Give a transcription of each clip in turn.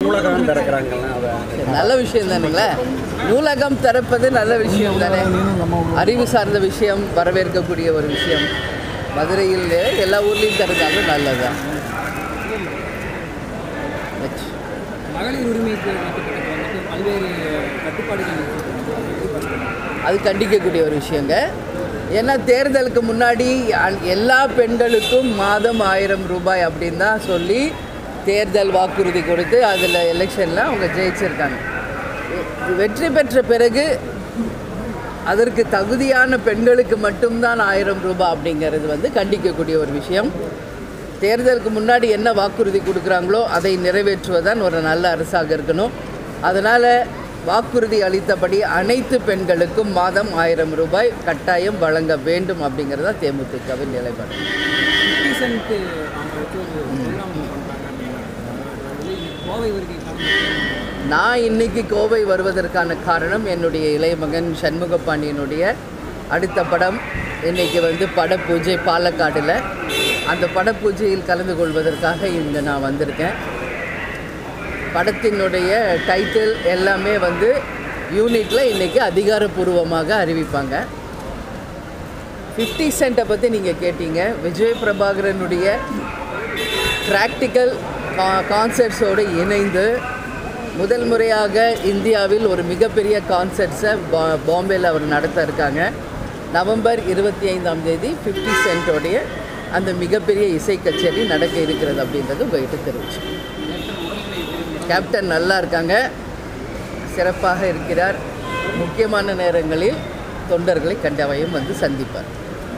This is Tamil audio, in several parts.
நூலகம் திறக்கிறாங்கல்ல அதை நல்ல விஷயம் தானுங்களே நூலகம் திறப்பது நல்ல விஷயம் தானே அறிவு சார்ந்த விஷயம் வரவேற்கக்கூடிய ஒரு விஷயம் மதுரையில் எல்லா ஊர்லேயும் திறந்தாலும் நல்லதுதான் Next. மகளிர் உரிமை திட்டத்தில் வந்துட்டு பல்வேறு கட்டுப்பாடுகள் இருக்கு. அது கண்டிக்கக்கூடிய ஒரு விஷயங்க ஏன்னா தேர்தலுக்கு முன்னாடி அ- எல்லா பெண்களுக்கும் மாதம் ஆயிரம் ரூபாய் அப்படின்னு தான் சொல்லி தேர்தல் வாக்குறுதி கொடுத்து அதில் எலெக்ஷனில் அவங்க ஜெயிச்சிருக்காங்க வெ- வெற்றி பெற்ற பிறகு அதற்கு தகுதியான பெண்களுக்கு மட்டும்தான் ஆயிரம் ரூபாய் அப்படிங்கிறது வந்து கண்டிக்கக்கூடிய ஒரு விஷயம் தேர்தலுக்கு முன்னாடி என்ன வாக்குறுதி கொடுக்குறாங்களோ அதை நிறைவேற்றுவதான் ஒரு நல்ல அரசாக இருக்கணும் அதனால் வாக்குறுதி அளித்தபடி அனைத்து பெண்களுக்கும் மாதம் ஆயிரம் ரூபாய் கட்டாயம் வழங்க வேண்டும் அப்படிங்கிறது தான் தேமுதிகவின் நிலைப்பாடு ஃபிஃப்டி சென்ட் அவங்க வச்சு ஒரு ப்ரோக்ராம் பண்ணுறாங்க கோவை வருகை காரணம் நான் இன்னைக்கு கோவை வருவதற்கான காரணம் என்னுடைய இளைய மகன் சண்முக பாண்டியனுடைய அடுத்த படம் இன்னைக்கு வந்து படப்பூஜை பாலக்காடில் அந்த படப்பூஜையில் கலந்து கொள்வதற்காக இங்கே நான் வந்திருக்கேன் படத்தினுடைய டைட்டில் எல்லாமே வந்து யூனிட்டில் இன்றைக்கி அதிகாரப்பூர்வமாக அறிவிப்பாங்க ஃபிஃப்டி சென்ட்டை பற்றி நீங்கள் கேட்டீங்க விஜய் பிரபாகரனுடைய ப்ராக்டிக்கல் கான்சர்ட்ஸோடு இணைந்து முதல் முறையாக இந்தியாவில் ஒரு மிகப்பெரிய கான்சர்ட்ஸை பா பாம்பேயில் அவர் நடத்த இருக்காங்க நவம்பர் இருபத்தி ஐந்தாம் தேதி ஃபிஃப்டி சென்ட்டோடைய அந்த மிகப்பெரிய இசை கச்சேரி நடக்க இருக்கிறது அப்படின்றது உங்கள்கிட்ட தெரிவிச்சு கேப்டன் நல்லா இருக்காங்க சிறப்பாக இருக்கிறார் முக்கியமான நேரங்களில் தொண்டர்களை கண்டவையும் வந்து சந்திப்பார்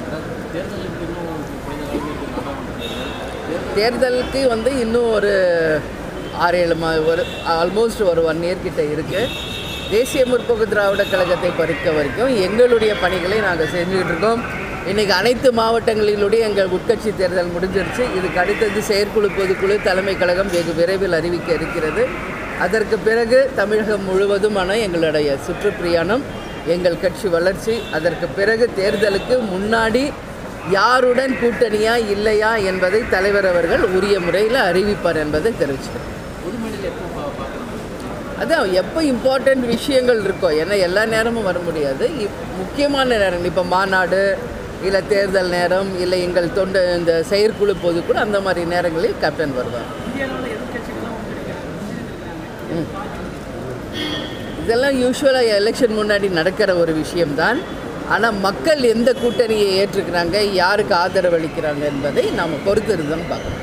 தேர்தலுக்கு வந்து இன்னும் ஒரு ஆறு ஏழு மா ஒரு ஆல்மோஸ்ட் ஒரு ஒன் இயர் கிட்ட இருக்குது தேசிய முற்போக்கு திராவிட கழகத்தை பொறுத்த வரைக்கும் எங்களுடைய பணிகளை நாங்கள் செஞ்சுக்கிட்டு இருக்கோம் இன்றைக்கி அனைத்து மாவட்டங்களிலுடைய எங்கள் உட்கட்சி தேர்தல் முடிஞ்சிருச்சு இதுக்கு அடுத்தது செயற்குழு பொதுக்குழு தலைமை கழகம் வெகு விரைவில் அறிவிக்க இருக்கிறது அதற்கு பிறகு தமிழகம் முழுவதுமான எங்களுடைய சுற்றுப்பிரயாணம் எங்கள் கட்சி வளர்ச்சி அதற்கு பிறகு தேர்தலுக்கு முன்னாடி யாருடன் கூட்டணியா இல்லையா என்பதை தலைவர் அவர்கள் உரிய முறையில் அறிவிப்பார் என்பதை தெரிவிச்சுக்கிறேன் அதான் எப்போ இம்பார்ட்டண்ட் விஷயங்கள் இருக்கோ ஏன்னா எல்லா நேரமும் வர முடியாது இப்- முக்கியமான நேரம் இப்போ மாநாடு இல்லை தேர்தல் நேரம் இல்லை எங்கள் தொண்டு இந்த செயற்குழு பொதுக்குழு அந்த மாதிரி நேரங்களில் கேப்டன் வருவார் ம். இதெல்லாம் யூஸ்வலாக எலெக்ஷன் முன்னாடி நடக்கிற ஒரு விஷயம்தான் ஆனால் மக்கள் எந்த கூட்டணியை ஏற்றுக்கிறாங்க யாருக்கு ஆதரவு அளிக்கிறாங்க என்பதை நாம் பொறுத்திருந்து தான் பார்க்கணும்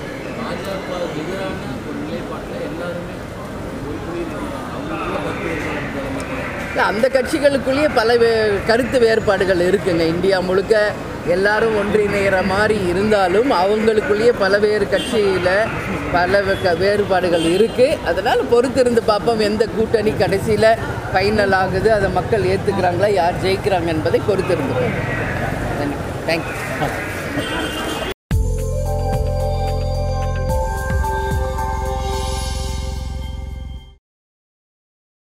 இல்ல, அந்த கட்சிகளுக்குள்ளேயே பல வே- கருத்து வேறுபாடுகள் இருக்குங்க இந்தியா முழுக்க எல்லாரும் ஒன்றிணைகிற மாதிரி இருந்தாலும் அவங்களுக்குள்ளேயே பலவேறு கட்சியில் பல வே- க- வேறுபாடுகள் இருக்குது அதனால் பொறுத்திருந்து பார்ப்போம் எந்த கூட்டணி கடைசியில் ஃபைனல் ஆகுது அதை மக்கள் ஏற்றுக்கிறாங்களா யார் ஜெயிக்கிறாங்க என்பதை பொறுத்திருந்து பார்ப்போம். நன்றி தேங்க்யூ